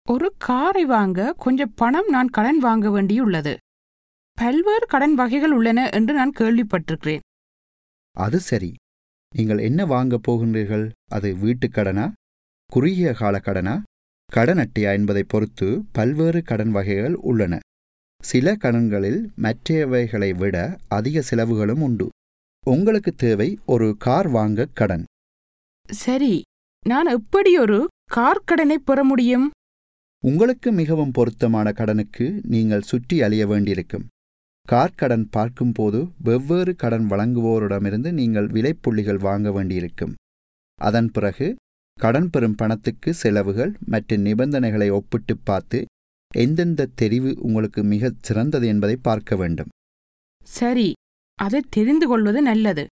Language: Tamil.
ஒரு காரை வாங்க கொஞ்சம் பணம் நான் கடன் வாங்க வேண்டியுள்ளது பல்வேறு கடன் வகைகள் உள்ளன என்று நான் கேள்விப்பட்டிருக்கிறேன் அது சரி நீங்கள் என்ன வாங்கப் போகின்றீர்கள் அது வீட்டுக் கடனா குறுகிய கால கடனா கடன் அட்டையா என்பதை பொறுத்து பல்வேறு கடன் வகைகள் உள்ளன சில கடன்களில் மற்றவைகளை விட அதிக செலவுகளும் உண்டு உங்களுக்கு தேவை ஒரு கார் வாங்க கடன் சரி நான் எப்படி ஒரு கார் கடனை பெற முடியும் உங்களுக்கு மிகவும் பொருத்தமான கடனுக்கு நீங்கள் சுற்றி அழிய வேண்டியிருக்கும் கார் கடன் பார்க்கும்போது வெவ்வேறு கடன் வழங்குவோரிடமிருந்து நீங்கள் விலைப்புள்ளிகள் வாங்க வேண்டியிருக்கும் அதன் பிறகு கடன் பெறும் பணத்துக்கு செலவுகள் மற்றும் நிபந்தனைகளை ஒப்பிட்டுப் பார்த்து எந்தெந்த தெரிவு உங்களுக்கு மிகச் சிறந்தது என்பதை பார்க்க வேண்டும் சரி அதை தெரிந்து கொள்வது நல்லது